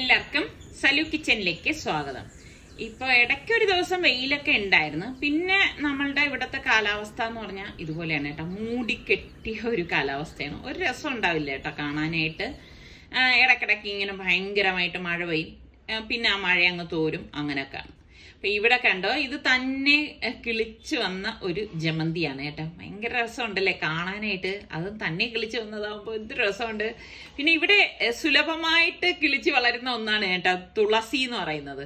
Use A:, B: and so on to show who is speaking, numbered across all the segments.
A: എല്ലാവർക്കും സലു കിച്ചണിലേക്ക് സ്വാഗതം ഇപ്പൊ ഇടയ്ക്ക് ഒരു ദിവസം വെയിലൊക്കെ ഉണ്ടായിരുന്നു പിന്നെ നമ്മളുടെ ഇവിടുത്തെ കാലാവസ്ഥ എന്ന് പറഞ്ഞാൽ ഇതുപോലെയാണ് കേട്ടോ മൂടിക്കെട്ടിയ ഒരു കാലാവസ്ഥയാണ് ഒരു രസം ഉണ്ടാവില്ല കേട്ടോ കാണാനായിട്ട് ആ, ഇടയ്ക്കിടയ്ക്ക് ഇങ്ങനെ ഭയങ്കരമായിട്ട് മഴ പെയ്യും ആ, പിന്നെ ആ മഴ അങ്ങ് തോരും അങ്ങനെയൊക്കെയാണ് അപ്പൊ ഇവിടെ കണ്ടോ ഇത് തന്നെ എ, കിളിച്ച് വന്ന ഒരു ജമന്തിയാണ് കേട്ടോ ഭയങ്കര രസമുണ്ടല്ലേ കാണാനായിട്ട് അത് തന്നെ കിളിച്ച് വന്നതാകുമ്പോൾ എന്ത് രസമുണ്ട് പിന്നെ ഇവിടെ എ, സുലഭമായിട്ട് കിളിച്ച് വളരുന്ന ഒന്നാണ് കേട്ടോ തുളസി എന്ന് പറയുന്നത്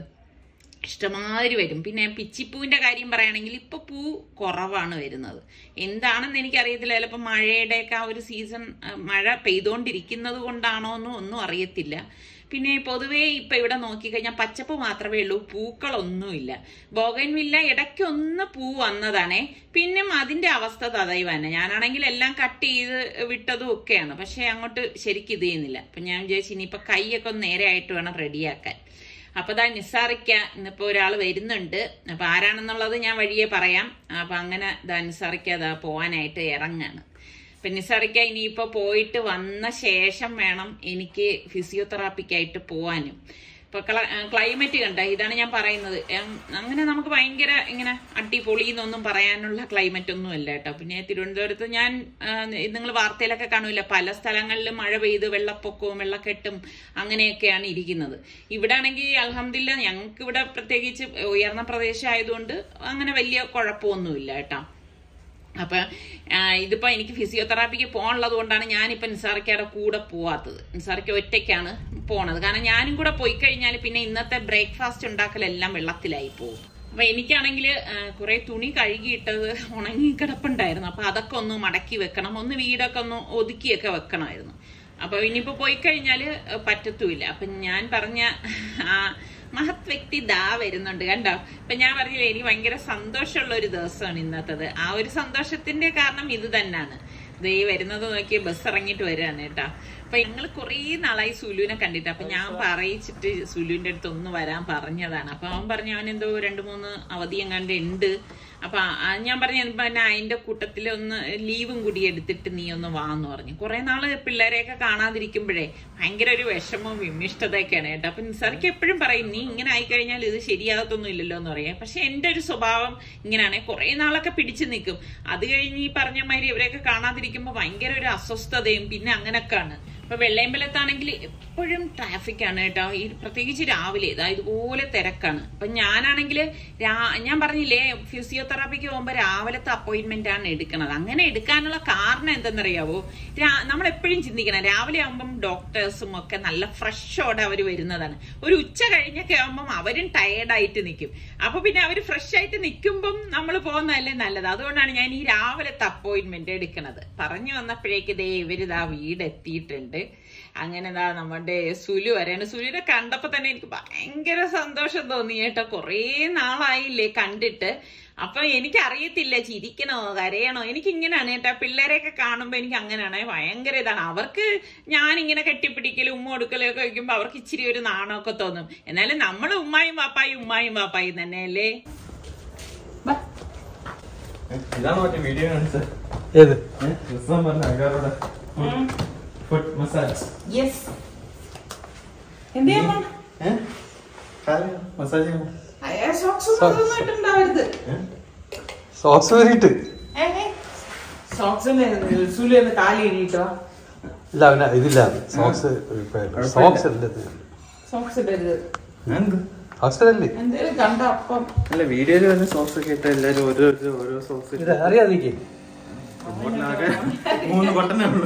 A: ഇഷ്ടമാതിരി വരും പിന്നെ പിച്ചിപ്പൂവിന്റെ കാര്യം പറയുകയാണെങ്കിൽ ഇപ്പൊ പൂ കുറവാണ് വരുന്നത് എന്താണെന്ന് എനിക്കറിയത്തില്ല ചിലപ്പോൾ മഴയുടെയൊക്കെ ആ ഒരു സീസൺ ആ, മഴ പെയ്തുകൊണ്ടിരിക്കുന്നത് കൊണ്ടാണോ എന്നും ഒന്നും അറിയത്തില്ല പിന്നെ പൊതുവേ ഇപ്പൊ ഇവിടെ നോക്കിക്കഴിഞ്ഞാൽ പച്ചപ്പ് മാത്രമേ ഉള്ളൂ പൂക്കളൊന്നുമില്ല ബോഗൻവില്ല ഇടയ്ക്കൊന്ന് പൂ വന്നതാണേ പിന്നെ അതിന്റെ അവസ്ഥ തതായി തന്നെ ഞാനാണെങ്കിൽ എല്ലാം കട്ട് ചെയ്ത് വിട്ടതും ഒക്കെയാണ് പക്ഷെ അങ്ങോട്ട് ശരിക്കും ഇത് ചെയ്യുന്നില്ല അപ്പൊ ഞാൻ വിചാരിച്ചു ഇനിയിപ്പൊ കൈയൊക്കെ ഒന്ന് നേരെ ആയിട്ട് വേണം റെഡിയാക്കാൻ അപ്പൊ ദാ നിസ്സാറിക്ക ഇന്നിപ്പോ ഒരാൾ വരുന്നുണ്ട് അപ്പൊ ആരാണെന്നുള്ളത് ഞാൻ വഴിയെ പറയാം അപ്പൊ അങ്ങനെ ദാ നിസ്സാറിക്ക ദാ പോവാനായിട്ട് ഇറങ്ങാണ് അപ്പൊ നിസ്സാറിക്ക ഇനിയിപ്പോ പോയിട്ട് വന്ന ശേഷം വേണം എനിക്ക് ഫിസിയോതെറാപ്പിക്കായിട്ട് പോവാനും ഇപ്പൊ ക്ലൈമറ്റ് കണ്ട ഇതാണ് ഞാൻ പറയുന്നത് ഉം, അങ്ങനെ നമുക്ക് ഭയങ്കര ഇങ്ങനെ അടിപൊളി എന്നൊന്നും പറയാനുള്ള ക്ലൈമറ്റ് ഒന്നും അല്ല കേട്ടോ പിന്നെ തിരുവനന്തപുരത്ത് ഞാൻ നിങ്ങൾ വാർത്തയിലൊക്കെ കാണൂല പല സ്ഥലങ്ങളിലും മഴ പെയ്ത് വെള്ളപ്പൊക്കവും വെള്ളക്കെട്ടും അങ്ങനെയൊക്കെയാണ് ഇരിക്കുന്നത് ഇവിടെ ആണെങ്കിൽ അലഹമില്ല ഞങ്ങൾക്ക് ഇവിടെ പ്രത്യേകിച്ച് ഉയർന്ന പ്രദേശം ആയതുകൊണ്ട് അങ്ങനെ വലിയ കുഴപ്പമൊന്നുമില്ല കേട്ടോ അപ്പൊ ആ, ഇതിപ്പോ എനിക്ക് ഫിസിയോതെറാപ്പിക്ക് പോകാനുള്ളത് കൊണ്ടാണ് ഞാനിപ്പോ നിസാറിക്കയുടെ കൂടെ പോവാത്തത് നിസാറിക്ക ഒറ്റയ്ക്കാണ് പോണത് കാരണം ഞാനും കൂടെ പോയി കഴിഞ്ഞാൽ പിന്നെ ഇന്നത്തെ ബ്രേക്ക്ഫാസ്റ്റ് ഉണ്ടാക്കലെല്ലാം വെള്ളത്തിലായി പോകും അപ്പൊ എനിക്കാണെങ്കിൽ കുറെ തുണി കഴുകിയിട്ടത് ഉണങ്ങി കിടപ്പുണ്ടായിരുന്നു അപ്പൊ അതൊക്കെ ഒന്ന് മടക്കി വെക്കണം ഒന്ന് വീടൊക്കെ ഒന്ന് ഒതുക്കിയൊക്കെ വെക്കണമായിരുന്നു അപ്പൊ ഇനിയിപ്പോ പോയി കഴിഞ്ഞാല് പറ്റത്തുമില്ല അപ്പൊ ഞാൻ പറഞ്ഞ ആ മഹത് വ്യക്തി ദാ വരുന്നുണ്ട് കണ്ടോ ഇപ്പൊ ഞാൻ പറഞ്ഞില്ലേ എനിക്ക് ഭയങ്കര സന്തോഷമുള്ള ഒരു ദിവസമാണ് ഇന്നത്തത് ആ ഒരു സന്തോഷത്തിന്റെ കാരണം ഇത് തന്നെയാണ് ദേ വരുന്നത് നോക്കി ബസ് ഇറങ്ങിയിട്ട് വരികയാണ് കേട്ടോ അപ്പൊ ഞങ്ങൾ കുറേ നാളായി സുലുവിനെ കണ്ടിട്ട് അപ്പൊ ഞാൻ പറയിച്ചിട്ട് സുലുവിന്റെ അടുത്ത് ഒന്ന് വരാൻ പറഞ്ഞതാണ് അപ്പൊ അവൻ പറഞ്ഞു അവൻ എന്തോ രണ്ടു മൂന്ന് അവധി എങ്ങാണ്ട് ഉണ്ട് അപ്പൊ ആ- ഞാൻ പറഞ്ഞു പിന്നെ അതിന്റെ കൂട്ടത്തിൽ ഒന്ന് ലീവും കൂടി എടുത്തിട്ട് നീ ഒന്ന് വാന്ന് പറഞ്ഞു കുറെ നാള് പിള്ളേരെയൊക്കെ കാണാതിരിക്കുമ്പോഴേ ഭയങ്കര ഒരു വിഷമവും വിമിഷ്ടതയൊക്കെയാണ് കേട്ടോ അപ്പൊ നിസാർക്ക് എപ്പോഴും പറയും നീ ഇങ്ങനെ ആയിക്കഴിഞ്ഞാൽ ഇത് ശരിയാകത്തൊന്നും ഇല്ലല്ലോ എന്ന് പറയാം പക്ഷെ എന്റെ ഒരു സ്വഭാവം ഇങ്ങനെയാണ് കുറെ നാളൊക്കെ പിടിച്ചു നിൽക്കും അത് കഴിഞ്ഞ് ഈ പറഞ്ഞ മാതിരി ഇവരെയൊക്കെ കാണാതിരിക്കുമ്പോൾ ഭയങ്കര ഒരു അസ്വസ്ഥതയും പിന്നെ അങ്ങനൊക്കെയാണ് ഇപ്പൊ വെള്ളയമ്പലത്താണെങ്കിൽ എപ്പോഴും ട്രാഫിക് ആണ് കേട്ടോ ഈ പ്രത്യേകിച്ച് രാവിലെ ഇതാ ഇതുപോലെ തിരക്കാണ് അപ്പൊ ഞാനാണെങ്കിൽ ഞാൻ പറഞ്ഞില്ലേ ഫിസിയോതെറാപ്പിക്ക് പോകുമ്പോൾ രാവിലത്തെ അപ്പോയിന്റ്മെന്റ് ആണ് എടുക്കുന്നത് അങ്ങനെ എടുക്കാനുള്ള കാരണം എന്തെന്നറിയാവോ രാ- നമ്മൾ എപ്പോഴും ചിന്തിക്കണം രാവിലെ ആകുമ്പം ഡോക്ടേഴ്സും ഒക്കെ നല്ല ഫ്രഷോടെ അവർ വരുന്നതാണ് ഒരു ഉച്ച കഴിഞ്ഞൊക്കെ ആകുമ്പം അവരും ടയേർഡായിട്ട് നിൽക്കും അപ്പൊ പിന്നെ അവർ ഫ്രഷ് ആയിട്ട് നിൽക്കുമ്പം നമ്മൾ പോകുന്നതല്ലേ നല്ലത് അതുകൊണ്ടാണ് ഞാൻ ഈ രാവിലത്തെ അപ്പോയിന്റ്മെന്റ് എടുക്കുന്നത് പറഞ്ഞു വന്നപ്പോഴേക്ക് ദേ ഇവരിതാ വീട് എത്തിയിട്ടുണ്ട് അങ്ങനെ ദാ നമ്മുടെ സുലു വരെയാണ് സുലുവിനെ കണ്ടപ്പോ തന്നെ എനിക്ക് ഭയങ്കര സന്തോഷം തോന്നി കേട്ടോ കുറേ നാളായില്ലേ കണ്ടിട്ട് അപ്പൊ എനിക്ക് അറിയത്തില്ല ചിരിക്കണോ കരയണോ എനിക്ക് ഇങ്ങനെയാണ് കേട്ടോ പിള്ളേരെയൊക്കെ കാണുമ്പോ എനിക്ക് അങ്ങനെയാണ് ഭയങ്കര ഇതാണ് അവർക്ക് ഞാൻ ഇങ്ങനെ കെട്ടിപ്പിടിക്കലും ഉമ്മ കൊടുക്കലും ഒക്കെ വയ്ക്കുമ്പോ അവർക്ക് ഇച്ചിരി ഒരു നാണമൊക്കെ തോന്നും എന്നാലും നമ്മൾ ഉമ്മായും പാപ്പായും ഉമ്മായും പാപ്പായും തന്നെയല്ലേ ബാ.
B: ഇതാണ് മറ്റേ വീഡിയോ കാണിച്ചത്
C: ഏത്
B: ക്രിസ്തം പറഞ്ഞ ആൾക്കാരോട് ഫുഡ് മസാജ്
A: യെസ് എന്ത് ചെയ്യാൻ പോണെ?
B: മസാജ് ചെയ്യാമോ
A: അയ്യ, socks ഒന്നും അതൊന്നും ഇട്ടുണ്ടാവരുത്.
C: സോക്സ് വരിട്ട്
A: ഏ, ഏ. Socks ഒന്ന് സുലു ഒന്ന് കാലി ഇടിയിട്ടോ
C: ഇല്ല അവന ഇതില്ല സോക്സ് സോക്സ് അല്ലേ
A: സോക്സ് ഇടരുത്
B: എന്ത്
C: സോക്സ് അല്ലേ
A: എന്തേലും കണ്ട അപ്പം
B: അല്ല വീഡിയോയിൽ വന്ന സോക്സ് ഒക്കെ ഇട്ട് എല്ലാരും ഓരോ ഓരോ- ഓരോ സോക്സ്
C: ഇത് അറിയാതെ നിക്ക്.
B: മൂന്ന് ബട്ടനേ ഉള്ളൂ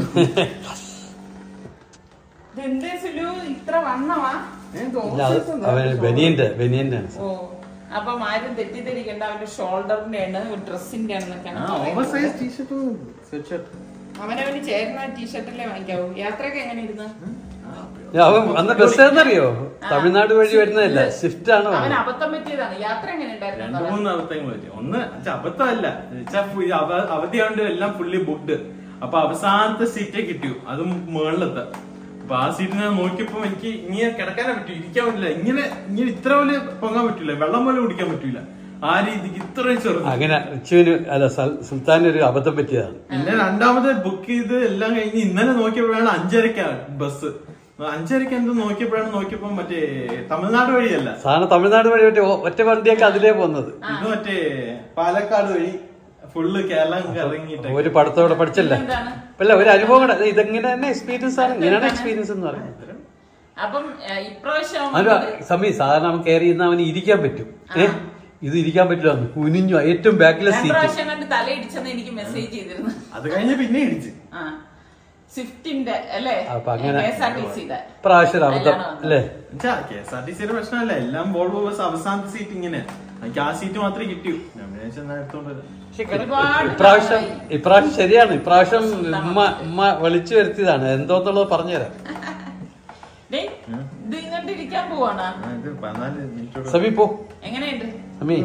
A: ഇതെന്തേ സുലു ഇത്ര വണ്ണമാ
C: ഇല്ല അത് അവന് ബനിയന്റെ ബനിയന്റെ ആണ്
A: ഓ അപ്പൊ ആരും തെറ്റിദ്ധരിക്കണ്ട അവന്റെ ഷോൾഡറിന്റെ ആണ് ഡ്രസ്സിന്റെ ആണെന്നൊക്കെയാണ്
B: ആ ഓവർ സൈസ് ടീഷർട്ടും സ്വെറ്റ് ഷർട്ട്
A: അവനവന് ചേർന്ന ടീഷർട്ടല്ലേ വാങ്ങിക്കാവൂ യാത്രയൊക്കെ എങ്ങനെ ഇരുന്ന്
C: ഇല്ല, അവൻ വന്ന ബസ് ഏതെന്നറിയോ തമിഴ്നാട് വഴി വരുന്നതല്ല സ്വിഫ്റ്റ് ആണോ
A: അവൻ അബദ്ധം പറ്റിയതാണ് യാത്ര എങ്ങനെ
B: രണ്ട്
A: ഉണ്ടായിരുന്നു
B: മൂന്ന് അവസ്ഥകൾ പറ്റി ഒന്ന് വെച്ചാ അബദ്ധമല്ല വെച്ചാ ഫു- അവ- അവധിയാണ്ട് എല്ലാം ഫുള്ളി ബുക്ക്ഡ് അപ്പൊ അവസാനത്തെ സീറ്റേ കിട്ടിയു അതും മുകളിലത്തെ അപ്പൊ ആ സീറ്റ് ഞാൻ നോക്കിയപ്പോ എനിക്ക് ഇങ്ങനെ കിടക്കാനേ പറ്റൂ ഇരിക്കാൻ പറ്റില്ല ഇങ്ങനെ ഇങ്ങനെ ഇത്ര പോലെ പൊങ്ങാൻ പറ്റൂല വെള്ളം പോലെ കുടിക്കാൻ പറ്റൂല ആ രീതിക്ക് ഇത്രയും ചെറുത്
C: അങ്ങനെ റിച്ചുവിന് അല്ല സൽ- സുൽത്താന് ഒരു അബദ്ധം പറ്റിയതാണ്
B: പിന്നെ രണ്ടാമത് ബുക്ക് ചെയ്ത് എല്ലാം കഴിഞ്ഞ് ഇന്നലെ നോക്കിയപ്പോഴാണ് അഞ്ചരക്കാണ് ബസ് അഞ്ചരക്ക് എന്ത് നോക്കിയപ്പോഴാണ് നോക്കിയപ്പോ മറ്റേ തമിഴ്നാട് വഴിയല്ല
C: സാധനം തമിഴ്നാട് വഴി മറ്റേ ഒ- ഒറ്റ വണ്ടിയൊക്കെ അതിലേ പോകുന്നത്
B: ഇത് മറ്റേ പാലക്കാട് വഴി ഫുള്ള് കേരളം ഇറങ്ങിയിട്ട്
C: ഒരു പടത്തോടെ പഠിച്ചല്ല
A: എന്താണ്
C: അല്ല ഒരു അനുഭവം കൂടെ ഇത് ഇതെങ്ങനെ തന്നെ എക്സ്പീരിയൻസ് ആണ് ഇങ്ങനെയാണ് എക്സ്പീരിയൻസ് എന്ന് പറയുന്നത്
A: അപ്പം ഏ, ഇപ്രാവശ്യം
C: അല്ല സമി സാധാരണ അവൻ കയറി ഇരുന്ന് അവന് ഇരിക്കാൻ പറ്റും ഏ ഇത് ഇരിക്കാൻ പറ്റില്ല അവന്. കുനിഞ്ഞു ഏറ്റവും ബാക്കിലെ
A: രണ്ട്
C: സീറ്റ്
A: പ്രാവശ്യം കണ്ട് തലയിടിച്ചെന്ന് എനിക്ക് മെസ്സേജ് ചെയ്തിരുന്നു
B: അത് കഴിഞ്ഞ് പിന്നെ ഇടിച്ച്
A: ആ സ്വിഫ്റ്റിന്റെ അല്ലേ
C: അപ്പൊ അങ്ങനെ-
A: കെ എസ് ആർ ടി സിയുടെ
C: പ്രാവശ്യം ഒരു അബദ്ധം അല്ലേ
B: കെ എസ് ആർ ടി സിയുടെ പ്രശ്നമല്ല എല്ലാം വോൾവോ ബസ് അവസാനത്തെ സീറ്റ് ഇങ്ങനെ എനിക്ക് ആ സീറ്റ് മാത്രമേ കിട്ടിയൂ ഞാൻ വിചാരിച്ചു എന്നാ എടുത്തോണ്ട് വരാം.
A: ഒരുപാട്
C: ഇപ്രാവശ്യം
A: നാളായി.
C: ഇപ്രാവശ്യം ശരിയാണ് ഇപ്രാവശ്യം ഉമ്മ ഉമ്മ വിളിച്ചു വരുത്തിയതാണ് എന്തോന്നുള്ളത് പറഞ്ഞുതരാം
A: ഡേ, ഇത് ഇങ്ങോട്ടിരിക്കാൻ പോവാണ്
B: ആ, ഇത് പതിനാല് മിനിറ്റോട്
C: സമി പോ
A: എങ്ങനെയുണ്ട്
C: സമി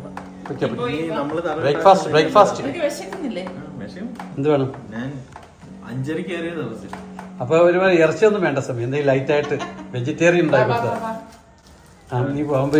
B: ഈ നമ്മള് തറ-
C: ബ്രേക്ക്ഫാസ്റ്റ് ബ്രേക്ക്ഫാസ്റ്റ്
A: എനിക്ക് വിശക്കുന്നില്ലേ
B: ആ, വിഷയം.
C: എന്ത് വേണം
B: ഞാൻ അഞ്ചരക്ക് കയറിയ ദിവസം
C: അപ്പൊ ഒരു ഇറച്ചിയൊന്നും വേണ്ട സമയം എന്തെങ്കിലും ലൈറ്റ് ആയിട്ട് വെജിറ്റേറിയൻ ഉണ്ടായി
A: വാ, വാ,
C: കൊടുത്താൽ
A: വാ.
C: ആ നീ പോകുമ്പോ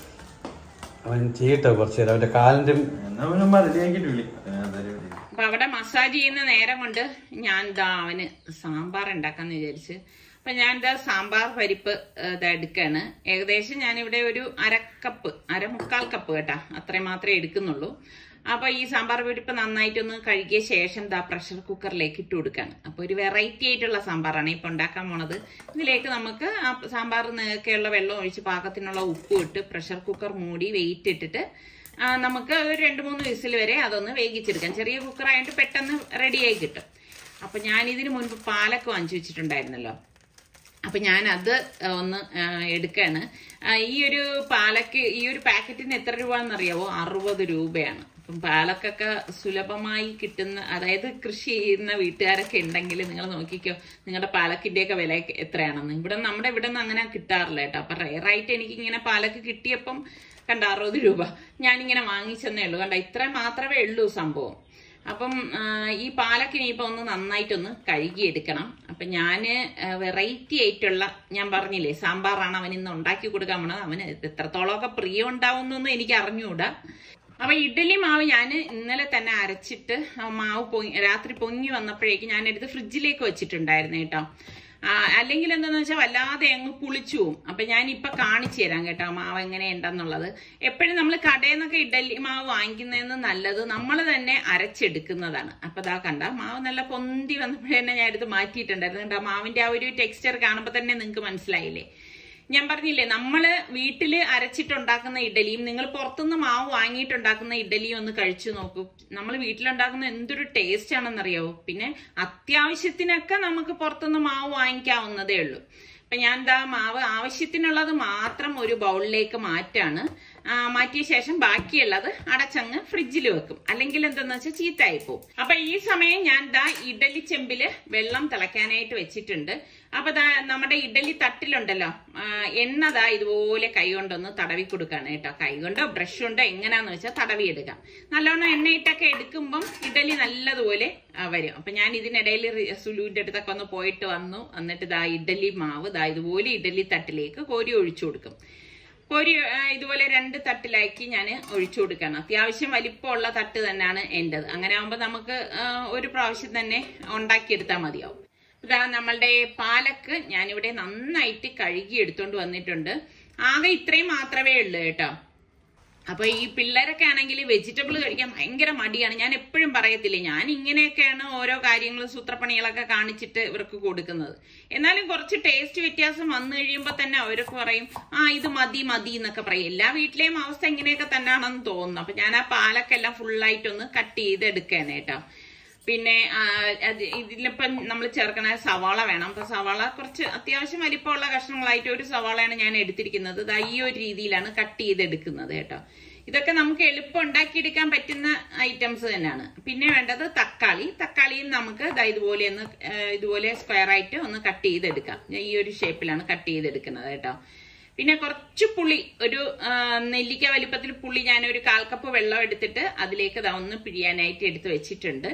C: അവൻ ചെയ്യട്ടെ കുറച്ച് നേരം അവന്റെ കാലിന്റെ
B: എന്നാ പിന്നെ റെഡിയാക്കിട്ട് വിളി ഞാൻ അതായത് വിളി.
A: അപ്പൊ അവിടെ മസാജ് ചെയ്യുന്ന നേരം കൊണ്ട് ഞാൻ ദാ അവന് സാമ്പാർ ഉണ്ടാക്കാന്ന് വിചാരിച്ച് അപ്പൊ ഞാൻ ഇതാ സാമ്പാർ പരിപ്പ് ഏ, ഇതാ എടുക്കാണ് ഏകദേശം ഞാനിവിടെ ഒരു അരക്കപ്പ് അരമുക്കാൽ കപ്പ് കേട്ടാ അത്രയും മാത്രമേ എടുക്കുന്നുള്ളൂ അപ്പൊ ഈ സാമ്പാർ പരിപ്പ് നന്നായിട്ടൊന്ന് കഴുകിയ ശേഷം ദാ പ്രഷർ കുക്കറിലേക്ക് ഇട്ട് കൊടുക്കാണ് അപ്പൊ ഒരു വെറൈറ്റി ആയിട്ടുള്ള സാമ്പാറാണ് ഇപ്പൊ ഉണ്ടാക്കാൻ പോണത് ഇതിലേക്ക് നമുക്ക് ആ സാമ്പാർ നേക്കെയുള്ള വെള്ളം ഒഴിച്ച് പാകത്തിനുള്ള ഉപ്പും ഇട്ട് പ്രഷർ കുക്കർ മൂടി വെയിറ്റ് ഇട്ടിട്ട് ആ, നമുക്ക് ഒരു രണ്ട് മൂന്ന് വിസിൽ വരെ അതൊന്ന് വേവിച്ചെടുക്കാം ചെറിയ കുക്കർ ആയിട്ട് പെട്ടെന്ന് റെഡിയായി കിട്ടും അപ്പൊ ഞാൻ ഇതിന് മുൻപ് പാലൊക്കെ വാങ്ങിച്ചു വെച്ചിട്ടുണ്ടായിരുന്നല്ലോ അപ്പൊ ഞാൻ അത് ഒന്ന് ആ, എടുക്കാണ് ആ, ഈ ഒരു പാലക്ക് ഈ ഒരു പാക്കറ്റിന് എത്ര രൂപയെന്നറിയാവോ അറുപത് രൂപയാണ് അപ്പം പാലക്കൊക്കെ സുലഭമായി കിട്ടുന്ന അതായത് കൃഷി ചെയ്യുന്ന വീട്ടുകാരൊക്കെ ഉണ്ടെങ്കിൽ നിങ്ങൾ നോക്കിക്കോ നിങ്ങളുടെ പാലക്കിന്റെയൊക്കെ വില എത്രയാണെന്ന് ഇവിടെ നമ്മുടെ ഇവിടെ നിന്ന് അങ്ങനെ കിട്ടാറില്ല കേട്ടോ അപ്പൊ റയറായിട്ട് എനിക്ക് ഇങ്ങനെ പാലക്ക് കിട്ടിയപ്പം കണ്ട അറുപത് രൂപ ഞാനിങ്ങനെ വാങ്ങിച്ചെന്നേ ഉള്ളൂ കണ്ട ഇത്ര മാത്രമേ ഉള്ളൂ സംഭവം അപ്പം ആ, ഈ പാലക്ക് ഇനിയിപ്പോ ഒന്ന് നന്നായിട്ടൊന്ന് കഴുകിയെടുക്കണം അപ്പൊ ഞാന് വെറൈറ്റി ആയിട്ടുള്ള ഞാൻ പറഞ്ഞില്ലേ സാമ്പാറാണ് അവൻ ഇന്ന് ഉണ്ടാക്കി കൊടുക്കാൻ പോണത് അവന് എത്രത്തോളമൊക്കെ പ്രിയം ഉണ്ടാവുന്നൊന്നും എനിക്ക് അറിഞ്ഞുകൂടാ അപ്പൊ ഇഡലി മാവ് ഞാൻ ഇന്നലെ തന്നെ അരച്ചിട്ട് ആ മാവ് പൊങ്ങി രാത്രി പൊങ്ങി വന്നപ്പോഴേക്ക് ഞാൻ എടുത്ത് ഫ്രിഡ്ജിലേക്ക് വെച്ചിട്ടുണ്ടായിരുന്നു കേട്ടോ ആ, അല്ലെങ്കിൽ എന്താന്ന് വെച്ചാൽ വല്ലാതെ അങ്ങ് പുളിച്ചു പോവും അപ്പൊ ഞാൻ ഇപ്പൊ കാണിച്ചു തരാം കേട്ടോ മാവ് എങ്ങനെയുണ്ടെന്നുള്ളത് എപ്പോഴും നമ്മൾ കടയിൽ നിന്നൊക്കെ ഇഡലി മാവ് വാങ്ങിക്കുന്നതിന് നല്ലത് നമ്മൾ തന്നെ അരച്ചെടുക്കുന്നതാണ് അപ്പൊ ദാ കണ്ട മാവ് നല്ല പൊന്തി വന്നപ്പോഴേ തന്നെ ഞാൻ എടുത്ത് മാറ്റിയിട്ടുണ്ടായിരുന്നു കണ്ടോ മാവിന്റെ ആ ഒരു ടെക്സ്ചർ കാണുമ്പോൾ തന്നെ നിങ്ങൾക്ക് മനസ്സിലായില്ലേ ഞാൻ പറഞ്ഞില്ലേ നമ്മള് വീട്ടില് അരച്ചിട്ടുണ്ടാക്കുന്ന ഇഡലിയും നിങ്ങൾ പുറത്തുനിന്ന് മാവ് വാങ്ങിയിട്ടുണ്ടാക്കുന്ന ഇഡലിയും ഒന്ന് കഴിച്ചു നോക്കൂ നമ്മൾ വീട്ടിലുണ്ടാക്കുന്ന എന്തൊരു ടേസ്റ്റ് ആണെന്നറിയാവോ പിന്നെ അത്യാവശ്യത്തിനൊക്കെ നമുക്ക് പുറത്തുനിന്ന് മാവ് വാങ്ങിക്കാവുന്നതേ ഉള്ളൂ അപ്പൊ ഞാൻ എന്താ മാവ് ആവശ്യത്തിനുള്ളത് മാത്രം ഒരു ബൗളിലേക്ക് മാറ്റാണ് ആ, മാറ്റിയ ശേഷം ബാക്കിയുള്ളത് അടച്ചങ്ങ് ഫ്രിഡ്ജിൽ വെക്കും അല്ലെങ്കിൽ എന്തെന്ന് വെച്ചാൽ ചീത്തായി പോകും അപ്പൊ ഈ സമയം ഞാൻ ദാ ഇഡലി ചെമ്പില് വെള്ളം തിളയ്ക്കാനായിട്ട് വെച്ചിട്ടുണ്ട് അപ്പൊ ദാ നമ്മുടെ ഇഡലി തട്ടിലുണ്ടല്ലോ ആ, എണ്ണ ദാ ഇതുപോലെ കൈ കൊണ്ടൊന്ന് തടവി കൊടുക്കാണ് കേട്ടോ കൈ കൊണ്ടോ ബ്രഷ് കൊണ്ടോ എങ്ങനെയാന്ന് വെച്ചാൽ തടവി എടുക്കാം നല്ലോണം എണ്ണയിട്ടൊക്കെ എടുക്കുമ്പം ഇഡലി നല്ലതുപോലെ ആ, വരും അപ്പൊ ഞാൻ ഇതിനിടയിൽ സുലുവിന്റെ അടുത്തൊക്കെ ഒന്ന് പോയിട്ട് വന്നു എന്നിട്ട് ദാ ഇഡലി മാവ് ദാ ഇതുപോലെ ഇഡലി തട്ടിലേക്ക് കോരി ഒഴിച്ചു കൊടുക്കും കോരി ആ, ഇതുപോലെ രണ്ട് തട്ടിലാക്കി ഞാൻ ഒഴിച്ചു കൊടുക്കണം അത്യാവശ്യം വലിപ്പമുള്ള തട്ട് തന്നെയാണ് എൻ്റെത് അങ്ങനെ ആകുമ്പോൾ നമുക്ക് ആ, ഒരു പ്രാവശ്യം തന്നെ ഉണ്ടാക്കിയെടുത്താൽ മതിയാവും ഇതാ നമ്മളുടെ പാലക്ക് ഞാനിവിടെ നന്നായിട്ട് കഴുകി എടുത്തോണ്ട് വന്നിട്ടുണ്ട് ആകെ ഇത്രയും മാത്രമേ ഉള്ളൂ കേട്ടോ അപ്പൊ ഈ പിള്ളേരൊക്കെ ആണെങ്കിൽ വെജിറ്റബിൾ കഴിക്കാൻ ഭയങ്കര മടിയാണ് ഞാൻ എപ്പോഴും പറയത്തില്ലേ ഞാൻ ഇങ്ങനെയൊക്കെയാണ് ഓരോ കാര്യങ്ങളും സൂത്രപ്പണികളൊക്കെ കാണിച്ചിട്ട് ഇവർക്ക് കൊടുക്കുന്നത് എന്നാലും കുറച്ച് ടേസ്റ്റ് വ്യത്യാസം വന്നു കഴിയുമ്പോൾ തന്നെ അവരൊക്കെ പറയും ആ ഇത് മതി മതി എന്നൊക്കെ പറയും എല്ലാ വീട്ടിലെയും അവസ്ഥ ഇങ്ങനെയൊക്കെ തന്നെയാണെന്ന് തോന്നുന്നു അപ്പൊ ഞാൻ ആ പാലൊക്കെ എല്ലാം ഫുള്ളായിട്ടൊന്ന് കട്ട് ചെയ്ത് എടുക്കാണ് കേട്ടോ പിന്നെ ആ, അത് ഇതിലിപ്പം നമ്മൾ ചേർക്കണ സവാള വേണം അപ്പൊ സവാള കുറച്ച് അത്യാവശ്യം വലിപ്പമുള്ള കഷ്ണങ്ങളായിട്ട് ഒരു സവാളയാണ് ഞാൻ എടുത്തിരിക്കുന്നത് ദാ ഈ ഒരു രീതിയിലാണ് കട്ട് ചെയ്തെടുക്കുന്നത് കേട്ടോ ഇതൊക്കെ നമുക്ക് എളുപ്പം ഉണ്ടാക്കിയെടുക്കാൻ പറ്റുന്ന ഐറ്റംസ് തന്നെയാണ് പിന്നെ വേണ്ടത് തക്കാളി തക്കാളിയും നമുക്ക് ദാ ഇതുപോലെ ഒന്ന് ആ, ഇതുപോലെ സ്ക്വയർ ആയിട്ട് ഒന്ന് കട്ട് ചെയ്തെടുക്കാം ഈ ഒരു ഷേപ്പിലാണ് കട്ട് ചെയ്തെടുക്കുന്നത് കേട്ടോ പിന്നെ കുറച്ച് പുളി ഒരു ആ, നെല്ലിക്ക വലിപ്പത്തിൽ പുളി ഞാൻ ഒരു കാൽ കപ്പ് വെള്ളം എടുത്തിട്ട് അതിലേക്ക് ദാ ഒന്ന് പിഴിയാനായിട്ട് എടുത്ത് വെച്ചിട്ടുണ്ട്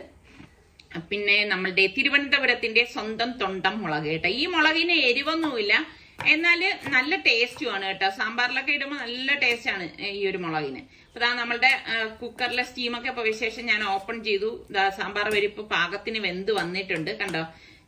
A: പിന്നെ നമ്മളുടെ തിരുവനന്തപുരത്തിന്റെ സ്വന്തം തൊണ്ടം മുളക് കേട്ടോ ഈ മുളകിന് എരിവൊന്നുമില്ല എന്നാല് നല്ല ടേസ്റ്റുമാണ് കേട്ടോ സാമ്പാറിലൊക്കെ ഇടുമ്പോൾ നല്ല ടേസ്റ്റാണ് ഈ ഒരു മുളകിന് അപ്പൊ ദാ നമ്മളുടെ ആ, കുക്കറിലെ സ്റ്റീമൊക്കെ പോയ ശേഷം ഞാൻ ഓപ്പൺ ചെയ്തു ദാ സാമ്പാർ പരിപ്പ് പാകത്തിന് വെന്ത് വന്നിട്ടുണ്ട് കണ്ടോ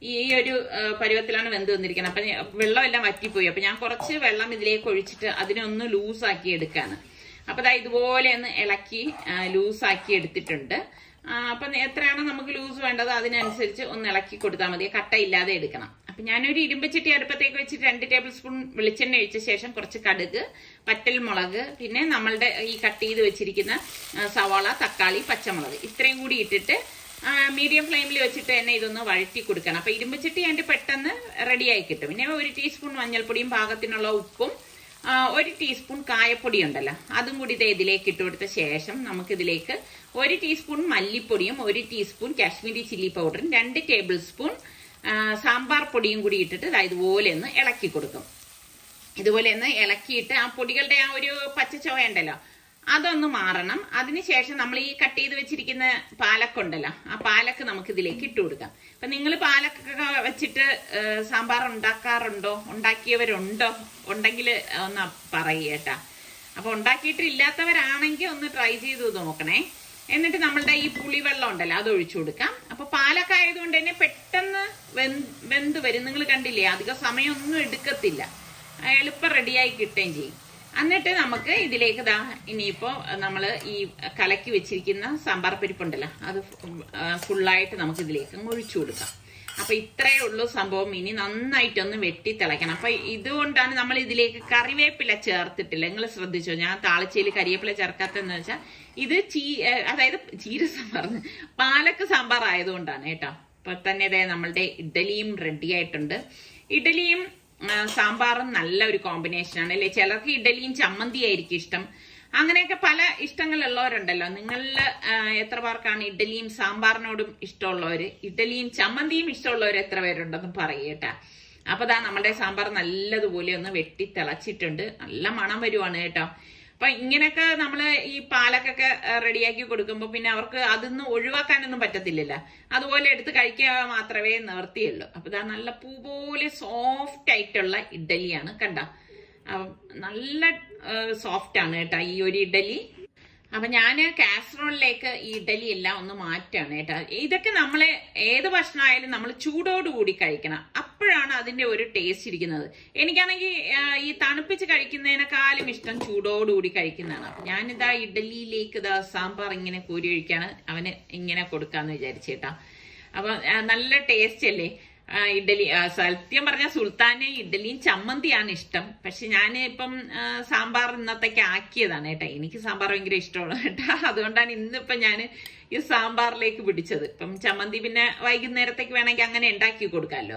A: ഈ ഒരു ആ, പരുവത്തിലാണ് വെന്ത് വന്നിരിക്കുന്നത് അപ്പൊ ഞാൻ- വെള്ളമെല്ലാം വറ്റിപ്പോയി അപ്പൊ ഞാൻ കുറച്ച് വെള്ളം ഇതിലേക്ക് ഒഴിച്ചിട്ട് അതിനൊന്ന് ലൂസാക്കി എടുക്കാണ് അപ്പൊ ദാ ഇതുപോലെ ഒന്ന് ഇളക്കി ലൂസാക്കി എടുത്തിട്ടുണ്ട് ആ, അപ്പൊ എത്രയാണോ നമുക്ക് ലൂസ് വേണ്ടത് അതിനനുസരിച്ച് ഒന്ന് ഇളക്കി കൊടുത്താൽ മതി കട്ടയില്ലാതെ എടുക്കണം അപ്പൊ ഞാനൊരു ഇരുമ്പച്ചട്ടി അടുപ്പത്തേക്ക് വെച്ചിട്ട് രണ്ട് ടേബിൾ സ്പൂൺ വെളിച്ചെണ്ണ ഒഴിച്ച ശേഷം കുറച്ച് കടുക് പറ്റൽ മുളക് പിന്നെ നമ്മളുടെ ഈ കട്ട് ചെയ്ത് വെച്ചിരിക്കുന്ന ആ, സവാള തക്കാളി പച്ചമുളക് ഇത്രയും കൂടി ഇട്ടിട്ട് മീഡിയം ഫ്ലെയിമിൽ വെച്ചിട്ട് തന്നെ ഇതൊന്ന് വഴറ്റി കൊടുക്കണം അപ്പൊ ഇരുമ്പച്ചട്ടി അതിന്റെ പെട്ടെന്ന് റെഡിയായി കിട്ടും പിന്നെ ഒരു ടീസ്പൂൺ മഞ്ഞൾപ്പൊടിയും പാകത്തിനുള്ള ഉപ്പും ആ, ഒരു ടീസ്പൂൺ കായപ്പൊടി ഉണ്ടല്ലോ അതും കൂടി ദേ ഇതിലേക്ക് ഇട്ട് കൊടുത്ത ശേഷം നമുക്കിതിലേക്ക് ഒരു ടീസ്പൂൺ മല്ലിപ്പൊടിയും ഒരു ടീസ്പൂൺ കാശ്മീരി ചില്ലി പൗഡറും രണ്ട് ടേബിൾ സ്പൂൺ ആ, സാമ്പാർ പൊടിയും കൂടി ഇട്ടിട്ട് ദാ ഇതുപോലെ ഒന്ന് ഇളക്കി കൊടുക്കും ഇതുപോലെ ഒന്ന് ഇളക്കിയിട്ട് ആ പൊടികളുടെ ആ ഒരു പച്ചച്ചോവ ഉണ്ടല്ലോ അതൊന്ന് മാറണം അതിനുശേഷം നമ്മൾ ഈ കട്ട് ചെയ്ത് വെച്ചിരിക്കുന്ന പാലക്കുണ്ടല്ലോ ആ പാലക്ക് നമുക്ക് ഇതിലേക്ക് ഇട്ട് കൊടുക്കാം അപ്പൊ നിങ്ങൾ പാലക്കൊക്കെ വെച്ചിട്ട് ഏഹ്, സാമ്പാർ ഉണ്ടാക്കാറുണ്ടോ ഉണ്ടാക്കിയവരുണ്ടോ ഉണ്ടെങ്കിൽ ഒന്ന് പറയുക കേട്ടാ അപ്പൊ ഉണ്ടാക്കിയിട്ടില്ലാത്തവരാണെങ്കിൽ ഒന്ന് ട്രൈ ചെയ്ത് നോക്കണേ എന്നിട്ട് നമ്മളുടെ ഈ പുളിവെള്ളം ഉണ്ടല്ലോ അത് ഒഴിച്ചു കൊടുക്കാം അപ്പൊ പാലൊക്കെ ആയതുകൊണ്ട് തന്നെ പെട്ടെന്ന് വെന്ത് വെന്ത് വരും നിങ്ങൾ കണ്ടില്ലേ അധികം സമയമൊന്നും എടുക്കത്തില്ല ആ, എളുപ്പം റെഡിയായി കിട്ടുകയും ചെയ്യും എന്നിട്ട് നമുക്ക് ഇതിലേക്ക് ദാ ഇനിയിപ്പോ നമ്മൾ ഈ കലക്കി വെച്ചിരിക്കുന്ന സാമ്പാർ പരിപ്പുണ്ടല്ലോ അത് ഫുള്ളായിട്ട് നമുക്ക് ഇതിലേക്ക് അങ്ങ് ഒഴിച്ചു കൊടുക്കാം അപ്പൊ ഇത്രയേ ഉള്ളൂ സംഭവം ഇനി നന്നായിട്ടൊന്ന് വെട്ടി തിളയ്ക്കണം അപ്പൊ ഇതുകൊണ്ടാണ് നമ്മൾ ഇതിലേക്ക് കറിവേപ്പില ചേർത്തിട്ടില്ല നിങ്ങൾ ശ്രദ്ധിച്ചോ ഞാൻ താളിച്ചയിൽ കരിവേപ്പില ചേർക്കാത്തെന്ന് വെച്ചാൽ ഇത് ചീ ഏഹ് അതായത് ചീര സാമ്പാർ പാലക്ക് സാമ്പാർ ആയതുകൊണ്ടാണ് കേട്ടോ ഇപ്പൊ തന്നെ ഇതേ നമ്മളുടെ ഇഡലിയും റെഡി ആയിട്ടുണ്ട് ഇഡലിയും ആ, സാമ്പാറും നല്ല ഒരു കോമ്പിനേഷനാണ് അല്ലേ ചിലർക്ക് ഇഡലിയും ചമ്മന്തി ആയിരിക്കും ഇഷ്ടം അങ്ങനെയൊക്കെ പല ഇഷ്ടങ്ങളുള്ളവരുണ്ടല്ലോ നിങ്ങളിൽ എത്ര പേർക്കാണ് ഇഡലിയും സാമ്പാറിനോടും ഇഷ്ടമുള്ളവര് ഇഡലിയും ചമ്മന്തിയും ഇഷ്ടമുള്ളവർ എത്ര പേരുണ്ടെന്ന് പറയേട്ടാ അപ്പൊ ദാ നമ്മുടെ സാമ്പാർ നല്ലതുപോലെ ഒന്ന് വെട്ടി തിളച്ചിട്ടുണ്ട് നല്ല മണം വരുവാണ് കേട്ടോ അപ്പൊ ഇങ്ങനെയൊക്കെ നമ്മള് ഈ പാലക്കൊക്കെ റെഡിയാക്കി കൊടുക്കുമ്പോൾ പിന്നെ അവർക്ക് അതൊന്നും ഒഴിവാക്കാനൊന്നും പറ്റത്തില്ലല്ലോ അതുപോലെ എടുത്ത് കഴിക്കുക മാത്രമേ നിവർത്തിയുള്ളൂ അപ്പൊ ഇതാ നല്ല പൂ പോലെ സോഫ്റ്റ് ആയിട്ടുള്ള ഇഡലിയാണ് കണ്ട അപ്പം നല്ല സോഫ്റ്റ് ആണ് കേട്ടോ ഈ ഒരു ഇഡലി അപ്പൊ ഞാൻ കാസറോളിലേക്ക് ഈ ഇഡലി എല്ലാം ഒന്ന് മാറ്റാണ് കേട്ടോ ഇതൊക്കെ നമ്മളെ ഏത് ഭക്ഷണമായാലും നമ്മൾ ചൂടോടുകൂടി കഴിക്കണം അപ്പോഴാണ് അതിന്റെ ഒരു ടേസ്റ്റ് ഇരിക്കുന്നത് എനിക്കാണെങ്കിൽ ആ, ഈ തണുപ്പിച്ച് കഴിക്കുന്നതിനേക്കാളും ഇഷ്ടം ചൂടോടുകൂടി കഴിക്കുന്നതാണ് അപ്പൊ ഞാനിതാ ഇഡലിയിലേക്ക് ഇതാ സാമ്പാർ ഇങ്ങനെ കോരി ഒഴിക്കാണ് അവന് ഇങ്ങനെ കൊടുക്കാന്ന് വിചാരിച്ചേട്ടാ അപ്പൊ ആ, നല്ല ടേസ്റ്റ് അല്ലേ ആ, ഇഡലി ആ, സത്യം പറഞ്ഞ സുൽത്താന് ഇഡലിയും ചമ്മന്തിയാണ് ഇഷ്ടം പക്ഷെ ഞാൻ ഇപ്പം ആ, സാമ്പാർ ഇന്നത്തേക്ക് ആക്കിയതാണ് കേട്ടോ എനിക്ക് സാമ്പാർ ഭയങ്കര ഇഷ്ടമാണ് കേട്ടോ അതുകൊണ്ടാണ് ഇന്നിപ്പം ഞാൻ ഈ സാമ്പാറിലേക്ക് പിടിച്ചത് ഇപ്പം ചമ്മന്തി പിന്നെ വൈകുന്നേരത്തേക്ക് വേണമെങ്കിൽ അങ്ങനെ ഉണ്ടാക്കി കൊടുക്കാമല്ലോ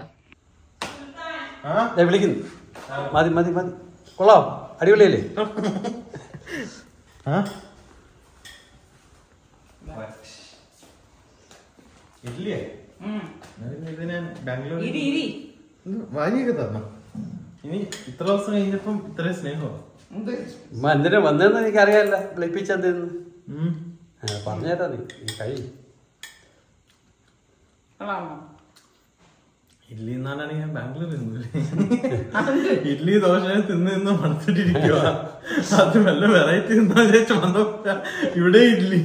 B: ആ
C: ദേ വിളിക്കുന്നു മതി മതി മതി കൊള്ളാം അടിപൊളിയല്ലേ
B: ആ ഇഡ്ലിയാ ഞാനിന്ന് ഇത് ഞാൻ ബാംഗ്ലൂരിൽ ഇത് വാങ്ങിയൊക്കെ തരണം ഇനി ഇത്ര ദിവസം കഴിഞ്ഞപ്പം ഇത്രയും സ്നേഹമോ
C: ഉമ്മ എന്തിനാ വന്നതെന്ന് എനിക്കറിയാമല്ല വിളിപ്പിച്ചെന്തെന്ന്
B: ഉം.
C: പറഞ്ഞുതരാ നീ നീ കഴി
B: ഇഡ്ലി എന്നാണ് ഞാൻ ബാംഗ്ലൂരിൽ നിന്നില്ലേ ഇഡ്ലി ദോശ തിന്ന് നിന്ന് മണത്തിട്ടിരിക്കുക അത് വല്ല വെറൈറ്റി തിന്നാ വിചാരിച്ചു വന്നപ്പോ ഇവിടെ ഇഡ്ലി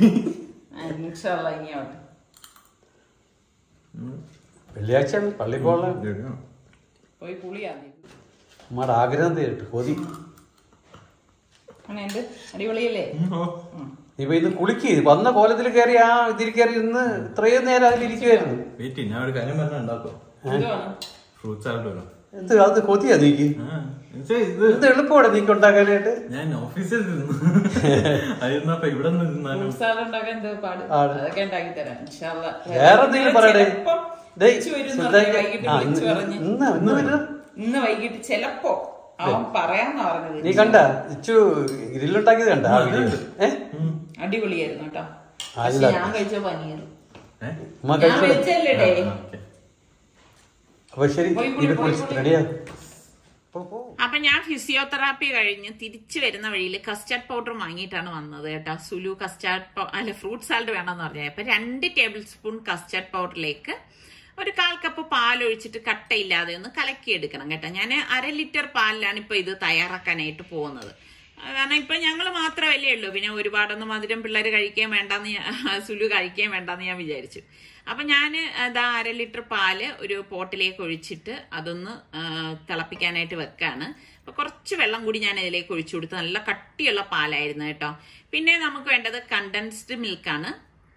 C: വെള്ളിയാഴ്ച പള്ളി പോകാനുള്ള
A: പോയി പുളിയാദ്യം
C: ഉമ്മയുടെ ആഗ്രഹം തീരട്ട് കൊതി
A: അങ്ങനെ അടിപൊളിയല്ലേ
C: ഇപ്പൊ ഇത് കുളിക്ക് വന്ന കോലത്തിൽ കയറി ആ ഇതിൽ കയറി ഇന്ന് ഇത്രയും നേരം അതിലിരിക്കുവായിരുന്നു
B: വെയിറ്റ് ഞാൻ ഒരു കാര്യം പറഞ്ഞ ഉണ്ടാക്കോ ഫ്രൂട്ട് സാലഡ് വരും
C: എന്ത് അത് കൊതിയാ നീക്ക്
B: ആ, എന്നുവെച്ചാ ഇത്
C: എന്ത് എളുപ്പമാണ് നീക്ക് ഉണ്ടാക്കാനായിട്ട്
B: ഞാൻ ഓഫീസിൽ തിന്നു അതിരുന്നപ്പോ ഇവിടെ നിന്ന് തിന്നാലും
A: ഉണ്ടാക്കാൻ എന്തോ പാട്
C: ആണ്.
A: അതൊക്കെ ഉണ്ടാക്കി തരാം ഇൻഷാ അല്ലാ.
C: വേറെ എന്തെങ്കിലും പറയടേ
A: ചിലപ്പം
C: ഡേയ്,
A: വിളിച്ചു വരും എന്ന്
C: സുൽത്താൻ
A: പറഞ്ഞ് വൈകിട്ട്
C: ആ,
A: വിളിച്ചു
C: ഇന്ന്
A: പറഞ്ഞ്.
C: ഇന്ന് ഇന്ന് വരും
A: ഇന്ന് വൈകിട്ട് ചിലപ്പോ അവൻ പറയാന്നാ പറഞ്ഞത്
C: നീ കണ്ട ഇച്ചു ഗ്രില്ലുണ്ടാക്കിയത് കണ്ട ആ വീഡിയോ ഏ
A: അടിപൊളിയായിരുന്നു കേട്ടോ
C: അല്ല.
A: പക്ഷെ ഞാൻ കഴിച്ച പനീർ
B: ഏഹ്
C: ഉമ്മ
A: ഞാൻ
C: കഴിച്ചോളൂ
A: വെച്ചല്ലേ ഡേ
B: ഓക്കെ
C: അപ്പൊ ശരി
A: പോയി കുളി,
C: ഇത്
A: പോയി
C: കുളിച്ച്
A: കുളി.
C: റെഡിയാ പോ, പോ.
A: അപ്പൊ ഞാൻ ഫിസിയോതെറാപ്പി കഴിഞ്ഞ് തിരിച്ചു വരുന്ന വഴിയിൽ കസ്റ്റാർഡ് പൗഡർ വാങ്ങിയിട്ടാണ് വന്നത് കേട്ടോ സുലു കസ്റ്റാർഡ് പൗ- അല്ല ഫ്രൂട്ട് സാലഡ് വേണമെന്ന് പറഞ്ഞത് അപ്പൊ രണ്ട് ടേബിൾ സ്പൂൺ കസ്റ്റാർഡ് പൗഡറിലേക്ക് ഒരു കാൽ കപ്പ് പാൽ ഒഴിച്ചിട്ട് കട്ടയില്ലാതെ ഒന്ന് കലക്കിയെടുക്കണം കേട്ടോ ഞാൻ അര ലിറ്റർ പാലിലാണ് ഇപ്പൊ ഇത് തയ്യാറാക്കാനായിട്ട് പോകുന്നത് കാരണം ഇപ്പൊ ഞങ്ങൾ മാത്രമല്ലേ ഉള്ളൂ പിന്നെ ഒരുപാടൊന്നും മധുരം പിള്ളേർ കഴിക്കാൻ വേണ്ടെന്ന് ഞാൻ- സുലു കഴിക്കാൻ വേണ്ടെന്ന് ഞാൻ വിചാരിച്ചു അപ്പൊ ഞാൻ ഇതാ അര ലിറ്റർ പാല് ഒരു പോട്ടിലേക്ക് ഒഴിച്ചിട്ട് അതൊന്ന് ആ, തിളപ്പിക്കാനായിട്ട് വെക്കാണ് അപ്പൊ കുറച്ച് വെള്ളം കൂടി ഞാൻ ഇതിലേക്ക് ഒഴിച്ചു കൊടുത്ത് നല്ല കട്ടിയുള്ള പാലായിരുന്നു കേട്ടോ പിന്നെ നമുക്ക് വേണ്ടത് കണ്ടൻസ്ഡ് മിൽക്കാണ്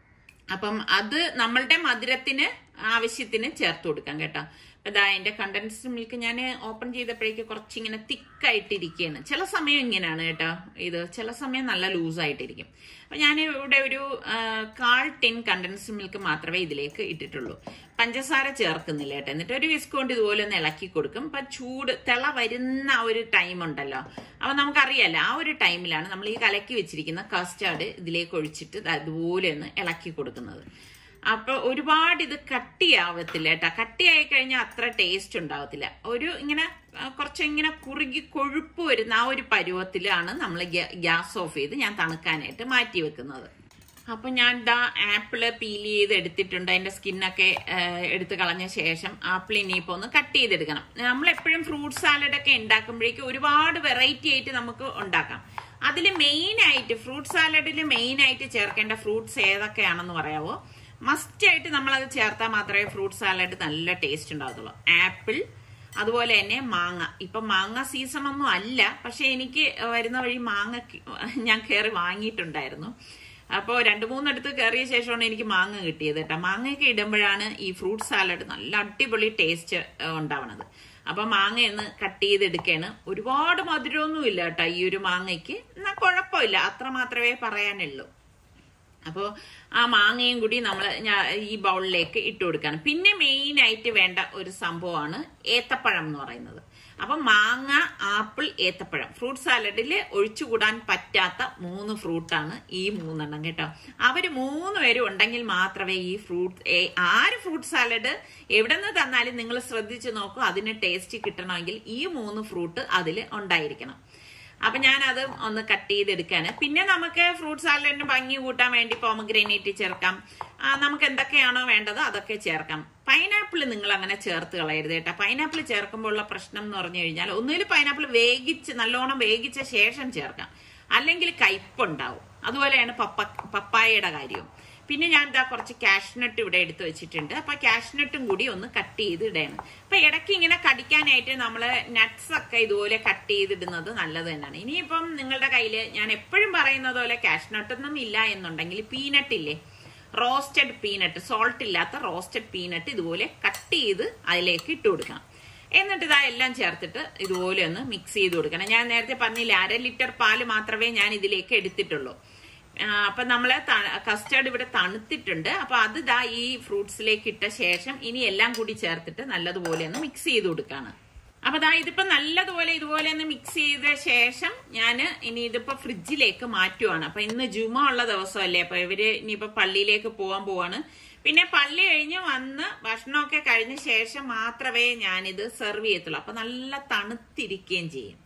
A: അപ്പം അത് നമ്മളുടെ മധുരത്തിന് ആവശ്യത്തിന് ചേർത്ത് കൊടുക്കാം കേട്ടോ അപ്പൊ ഇതാ അതിന്റെ കണ്ടൻസ്ഡ് മിൽക്ക് ഞാൻ ഓപ്പൺ ചെയ്തപ്പോഴേക്ക് കുറച്ചിങ്ങനെ തിക്കായിട്ടിരിക്കുകയാണ് ചില സമയം ഇങ്ങനെയാണ് കേട്ടോ ഇത് ചില സമയം നല്ല ലൂസായിട്ടിരിക്കും അപ്പൊ ഞാൻ ഇവിടെ ഒരു ആ, കാൽ ടിൻ കണ്ടൻസ്ഡ് മിൽക്ക് മാത്രമേ ഇതിലേക്ക് ഇട്ടിട്ടുള്ളൂ പഞ്ചസാര ചേർക്കുന്നില്ല കേട്ടോ എന്നിട്ട് ഒരു വിസ്ക് കൊണ്ട് ഇതുപോലെ ഒന്ന് ഇളക്കി കൊടുക്കും അപ്പൊ ചൂട് തിള വരുന്ന ആ ഒരു ടൈം ഉണ്ടല്ലോ അപ്പൊ നമുക്കറിയാലോ ആ ഒരു ടൈമിലാണ് നമ്മൾ ഈ കലക്കി വെച്ചിരിക്കുന്ന കസ്റ്റാർഡ് ഇതിലേക്ക് ഒഴിച്ചിട്ട് ദാ ഇതുപോലെ ഒന്ന് ഇളക്കി കൊടുക്കുന്നത് അപ്പൊ ഒരുപാട് ഇത് കട്ടിയാവത്തില്ല കേട്ടോ കട്ടിയായി കഴിഞ്ഞാൽ അത്ര ടേസ്റ്റ് ഉണ്ടാവത്തില്ല ഒരു ഇങ്ങനെ ആ, കുറച്ച് ഇങ്ങനെ കുറുകി കൊഴുപ്പ് വരുന്ന ആ ഒരു പരുവത്തിലാണ് നമ്മൾ ഗ്യാസ് ഓഫ് ചെയ്ത് ഞാൻ തണുക്കാനായിട്ട് മാറ്റി വെക്കുന്നത് അപ്പൊ ഞാൻ ദാ ആപ്പിള് പീൽ ചെയ്ത് എടുത്തിട്ടുണ്ട് അതിന്റെ സ്കിന്നൊക്കെ എടുത്ത് കളഞ്ഞ ശേഷം ആപ്പിൾ ഇനിയിപ്പോ ഒന്ന് കട്ട് ചെയ്തെടുക്കണം നമ്മൾ എപ്പോഴും ഫ്രൂട്ട് സാലഡ് ഒക്കെ ഉണ്ടാക്കുമ്പോഴേക്കും ഒരുപാട് വെറൈറ്റി ആയിട്ട് നമുക്ക് ഉണ്ടാക്കാം അതിൽ മെയിൻ ആയിട്ട് ഫ്രൂട്ട് സാലഡിൽ മെയിൻ ആയിട്ട് ചേർക്കേണ്ട ഫ്രൂട്ട്സ് ഏതൊക്കെയാണെന്ന് പറയാവോ മസ്റ്റ് ആയിട്ട് നമ്മൾ അത് ചേർത്താൽ മാത്രമേ ഫ്രൂട്ട് സാലഡ് നല്ല ടേസ്റ്റ് ഉണ്ടാകത്തുള്ളൂ ആപ്പിൾ അതുപോലെ തന്നെ മാങ്ങ ഇപ്പൊ മാങ്ങ സീസൺ ഒന്നും അല്ല പക്ഷെ എനിക്ക് വരുന്ന വഴി മാങ്ങ കി- ഞാൻ കയറി വാങ്ങിയിട്ടുണ്ടായിരുന്നു അപ്പോൾ രണ്ട് മൂന്നെടുത്ത് കയറിയ ശേഷമാണ് എനിക്ക് മാങ്ങ കിട്ടിയത് കേട്ടോ മാങ്ങയൊക്കെ ഇടുമ്പോഴാണ് ഈ ഫ്രൂട്ട് സാലഡ് നല്ല അടിപൊളി ടേസ്റ്റ് ഉണ്ടാവണത് അപ്പൊ മാങ്ങയൊന്ന് കട്ട് ചെയ്തെടുക്കാണ് ഒരുപാട് മധുരമൊന്നും ഇല്ല കേട്ടോ ഈ ഒരു മാങ്ങയ്ക്ക് എന്നാൽ കുഴപ്പമില്ല അത്ര മാത്രമേ പറയാനുള്ളൂ അപ്പോൾ ആ മാങ്ങയും കൂടി നമ്മൾ ഈ ബൗളിലേക്ക് ഇട്ട് കൊടുക്കുകയാണ് പിന്നെ മെയിൻ ആയിട്ട് വേണ്ട ഒരു സംഭവമാണ് ഏത്തപ്പഴം എന്ന് പറയുന്നത് അപ്പം മാങ്ങ ആപ്പിൾ ഏത്തപ്പഴം ഫ്രൂട്ട് സാലഡിൽ ഒഴിച്ചുകൂടാൻ പറ്റാത്ത മൂന്ന് ഫ്രൂട്ടാണ് ഈ മൂന്നെണ്ണം കേട്ടോ അവർ മൂന്ന് പേരും ഉണ്ടെങ്കിൽ മാത്രമേ ഈ ഫ്രൂട്ട് ആര് ഫ്രൂട്ട് സാലഡ് എവിടെ നിന്ന് തന്നാലും നിങ്ങൾ ശ്രദ്ധിച്ചു നോക്കൂ അതിന് ടേസ്റ്റ് കിട്ടണമെങ്കിൽ ഈ മൂന്ന് ഫ്രൂട്ട് അതിൽ ഉണ്ടായിരിക്കണം അപ്പൊ ഞാൻ അത് ഒന്ന് കട്ട് ചെയ്തെടുക്കാണ് പിന്നെ നമുക്ക് ഫ്രൂട്ട് സാലഡിന് ഭംഗി കൂട്ടാൻ വേണ്ടി പോമഗ്രാനൈറ്റ് ചേർക്കാം ആ, നമുക്ക് എന്തൊക്കെയാണോ വേണ്ടത് അതൊക്കെ ചേർക്കാം പൈനാപ്പിൾ നിങ്ങൾ അങ്ങനെ ചേർത്ത് കളയരുത് കേട്ടോ പൈനാപ്പിൾ ചേർക്കുമ്പോൾ ഉള്ള പ്രശ്നം എന്ന് പറഞ്ഞു കഴിഞ്ഞാൽ ഒന്നുകിൽ പൈനാപ്പിൾ വേവിച്ച് നല്ലോണം വേവിച്ച ശേഷം ചേർക്കാം അല്ലെങ്കിൽ കയ്പുണ്ടാവും അതുപോലെയാണ് പപ്പ പപ്പായയുടെ കാര്യവും പിന്നെ ഞാൻ ഇതാ കുറച്ച് കാഷ്നട്ട് ഇവിടെ എടുത്ത് വെച്ചിട്ടുണ്ട് അപ്പൊ കാഷ്നട്ടും കൂടി ഒന്ന് കട്ട് ചെയ്ത് ഇടണം അപ്പൊ ഇടയ്ക്ക് ഇങ്ങനെ കടിക്കാനായിട്ട് നമ്മൾ നട്ട്സ് ഒക്കെ ഇതുപോലെ കട്ട് ചെയ്തിടുന്നത് നല്ലത് തന്നെയാണ് ഇനിയിപ്പം നിങ്ങളുടെ കയ്യിൽ ഞാൻ എപ്പോഴും പറയുന്നത് പോലെ കാഷ്നട്ട് ഒന്നും ഇല്ല എന്നുണ്ടെങ്കിൽ പീനട്ട് ഇല്ലേ റോസ്റ്റഡ് പീനട്ട് സോൾട്ട് ഇല്ലാത്ത റോസ്റ്റഡ് പീനട്ട് ഇതുപോലെ കട്ട് ചെയ്ത് അതിലേക്ക് ഇട്ട് കൊടുക്കണം എന്നിട്ട് ഇതാ എല്ലാം ചേർത്തിട്ട് ഇതുപോലെ ഒന്ന് മിക്സ് ചെയ്ത് കൊടുക്കണം ഞാൻ നേരത്തെ പറഞ്ഞില്ല അര ലിറ്റർ പാല് മാത്രമേ ഞാൻ ഇതിലേക്ക് എടുത്തിട്ടുള്ളൂ ആ, അപ്പൊ നമ്മള് കസ്റ്റേർഡ് ഇവിടെ തണുത്തിട്ടുണ്ട് അപ്പൊ അത് ദാ ഈ ഫ്രൂട്ട്സിലേക്ക് ഇട്ട ശേഷം ഇനി എല്ലാം കൂടി ചേർത്തിട്ട് നല്ലതുപോലെ ഒന്ന് മിക്സ് ചെയ്ത് കൊടുക്കാണ് അപ്പൊ ദാ ഇതിപ്പോ നല്ലതുപോലെ ഇതുപോലെ ഒന്ന് മിക്സ് ചെയ്ത ശേഷം ഞാൻ ഇനി ഇതിപ്പോ ഫ്രിഡ്ജിലേക്ക് മാറ്റുവാണ് അപ്പൊ ഇന്ന് ജുമ ഉള്ള ദിവസമല്ലേ അപ്പൊ ഇവര് ഇനിയിപ്പോ പള്ളിയിലേക്ക് പോകാൻ പോവാണ് പിന്നെ പള്ളി കഴിഞ്ഞ് വന്ന് ഭക്ഷണമൊക്കെ കഴിഞ്ഞ ശേഷം മാത്രമേ ഞാനിത് സെർവ് ചെയ്യത്തുള്ളൂ അപ്പൊ നല്ല തണുത്തിരിക്കുകയും ചെയ്യും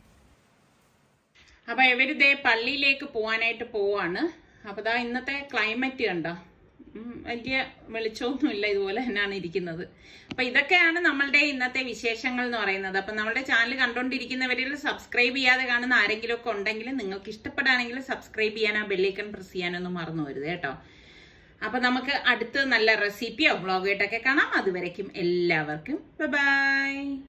A: അപ്പൊ ഇവരിതേ പള്ളിയിലേക്ക് പോവാനായിട്ട് പോവാണ് അപ്പൊ ദാ ഇന്നത്തെ ക്ലൈമറ്റ് കണ്ടോ ഉം, വലിയ വെളിച്ചമൊന്നുമില്ല ഇതുപോലെ തന്നെയാണ് ഇരിക്കുന്നത് അപ്പൊ ഇതൊക്കെയാണ് നമ്മളുടെ ഇന്നത്തെ വിശേഷങ്ങൾ എന്ന് പറയുന്നത് അപ്പൊ നമ്മുടെ ചാനൽ കണ്ടുകൊണ്ടിരിക്കുന്നവരിൽ സബ്സ്ക്രൈബ് ചെയ്യാതെ കാണുന്ന ആരെങ്കിലും ഒക്കെ ഉണ്ടെങ്കിൽ നിങ്ങൾക്ക് ഇഷ്ടപ്പെടുകയാണെങ്കിൽ സബ്സ്ക്രൈബ് ചെയ്യാൻ ആ ബെല്ലൈക്കൺ പ്രസ് ചെയ്യാനൊന്നും മറന്നു വരുത് കേട്ടോ അപ്പൊ നമുക്ക് അടുത്ത് നല്ല റെസിപ്പിയോ വ്ളോഗായിട്ടൊക്കെ കാണാം അതുവരയ്ക്കും എല്ലാവർക്കും ബൈ